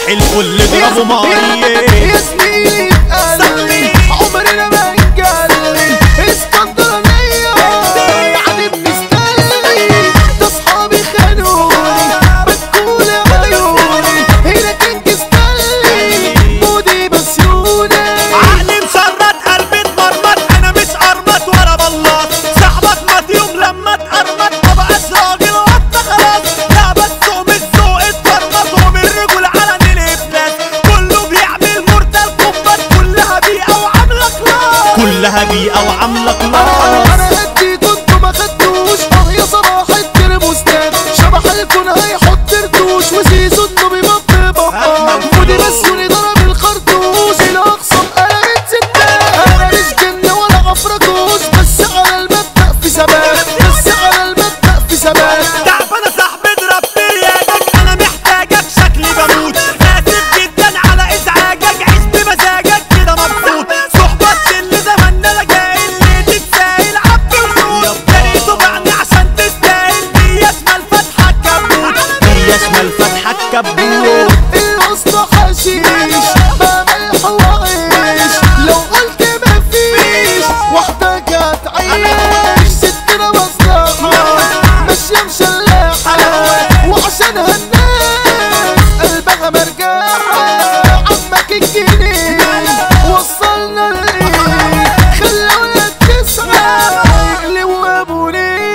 صباح الفل ضربوا ماريه يا زميلي قلبي عمرنا ما نقلي اسكندرانية يعني بنستني ده اصحابي خانوني بتقول عيوني هنا كنت استني مودي بسيوني عقلي مشرد قلبي اتمرمط انا مش قرمط ولا بلاط صاحبك مات يوم لما اتقرمط ما بقاش راجل وانت خلاص لا بس ومش ذوق اتفرمط ومن رجل على الافلاس كله بيعمل مرتل كوبات كلها بيئة وعاملة خلاص كلها بيئة وعاملة خلاص انا هدي كنتوا ما خدتوش اه يا صباح الترموستات شبح الكون هيحط رتوش وزيزو انه بيبطل بابا مودي بسيوني ضرب الخرطوش الاقصى قلبت ستات انا مش جن ولا عفركوش بس على المبدأ في ثبات بس على المبدأ في ثبات تعبانة صاحبي اضرب برياجك انا محتاجك شكلي بموت اسف جدا على ازعاجك عيش بمزاجك كده مبسوط صحبة اللي زماننا لا جاي اللي تتسايل عبد الخوت تاني تبعني عشان تستاهل دي شمال فتحة كبوت دي شمال فتحة كبوت الوسط حشيش بملح وعيش لو قلت مفيش واحدة جت عيش ستنا مصلحة ماشية مشلحة وعشانها الناس قلبها مرجاحة عمك الجنين وصلنا لإيه خلونا التسعة يقلبوا أبو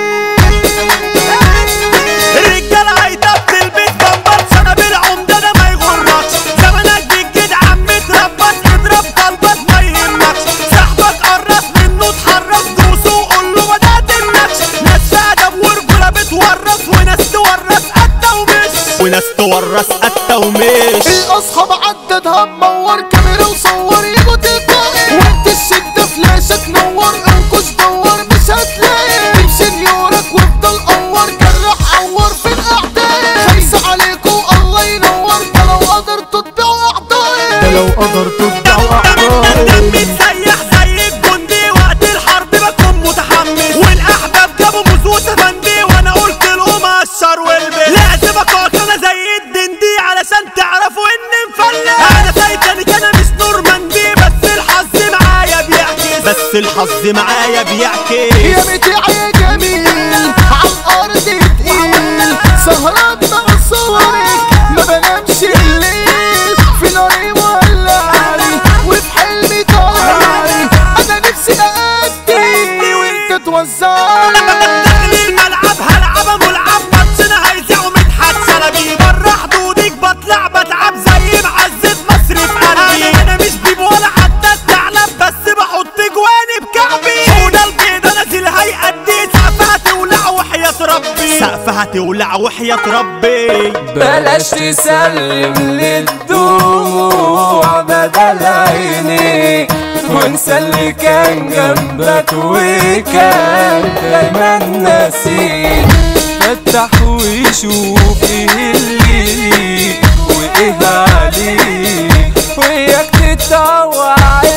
ليه الرجالة عايدة بتلبس بامبرز انا بالعمدة ده ما يغركش زمانك بالجد عم تربص اضرب قلبك ما يهمكش صاحبك قرص منه اتحرص دوسه وقول له بدأت النكش ناس في ادب ورجولة بتورث وناس تورث قتة ومش وناس تورث قتة ومش الاصحاب عددها منور كاميرا وصور يجوا تلقائي وقت الشدة فلاشك نور انقذ دور مش هتلاقي تمشي نيورك وافضل قور جرح عور في الاعداء خايسة عليكم الله ينور ده لو قدرتوا تبيعوا اعضائي ده لو قدرتوا تبيعوا دم متسيح زي الجندي وقت الحرب بكون متحمس والاحباب جابوا موز وتفندي وانا قلت لهم قشر والبس لعزبك انا زي الدندي علشان تعرفوا اني مفلس انا تايتانيك انا مش نورماندي بس الحظ معايا بيعكس بس الحظ معايا بيعكس يا بتاعي يا جميل عالارض تقيل سهران مع صورك ما بنامش الليل في ناري مولعلي وفي حلمي طالعلي انا نفسي اادي وانت توزعلي داخل الملعب هلعب ملعب ماتشنا هيذيع ومتحدش اجي بره حدودك بطلع بتعب زي معزة مصر في قلبي انا مش بيب ولا حتى الثعلب بس بحط جواني بكعبي حوضة البيضة نازل هيأدي سقفها تولع وحياة ربي سقفها تولع وحياة ربي بلاش تسلم للدموع بدل عيني وانسى اللي كان جنبك وكان دايما ناسي فتح وشوف ايه اللي ليك وايه عليك وياك تتطوع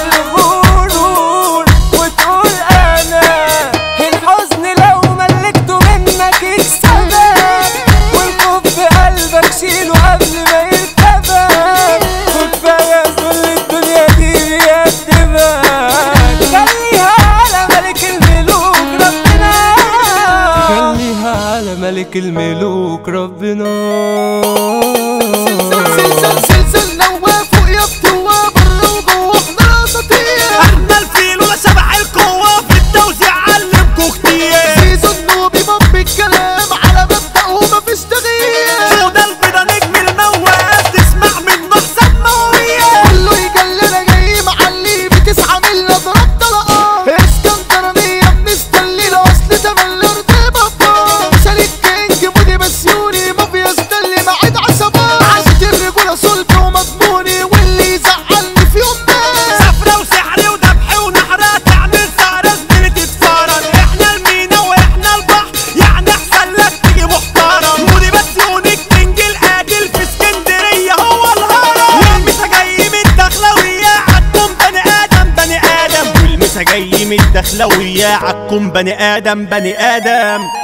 الغرور وتقول انا الحزن لو ملكته منك يكسبك والخوف في قلبك شيله قبل ما يركبك وكفايه ذل الدنيا دي بيقدمك خليها على ملك الملوك ربنا خليها على ملك الملوك ربنا زلزال زلزال نواف وقف تواب بره وجوه احنا اساطير احنا الفيل ولا شبح القوة في التوزيع علمكوا كتير زيزو النوبي باب الكلام على مبدأ ومفيش تغيير حوضة البيضة نجم المواس تسمع منه حساب موية كله يجلنا جاي معلي بتسعة ملة ضرب طلقات اسكندرانية بنستلي اصل تملي ارض بابا مثال الكينج مودي بسيوني مافيا استلي معيد عصابات عاشت الرجولة صلب ومضموني واللي يزعلني في يوم ناس سفرة وسحر وذبح ونحرة تعمل سهرة زميلي تتفرج احنا المينا واحنا البحر يعني احسن لك تيجي محترم مودي بسيوني كينج القاتل في اسكندرية هو الهرم والمسا جاي من الدخلوية عالكم بني ادم بني ادم والمسا جاي من الدخلوية عالكم بني ادم بني ادم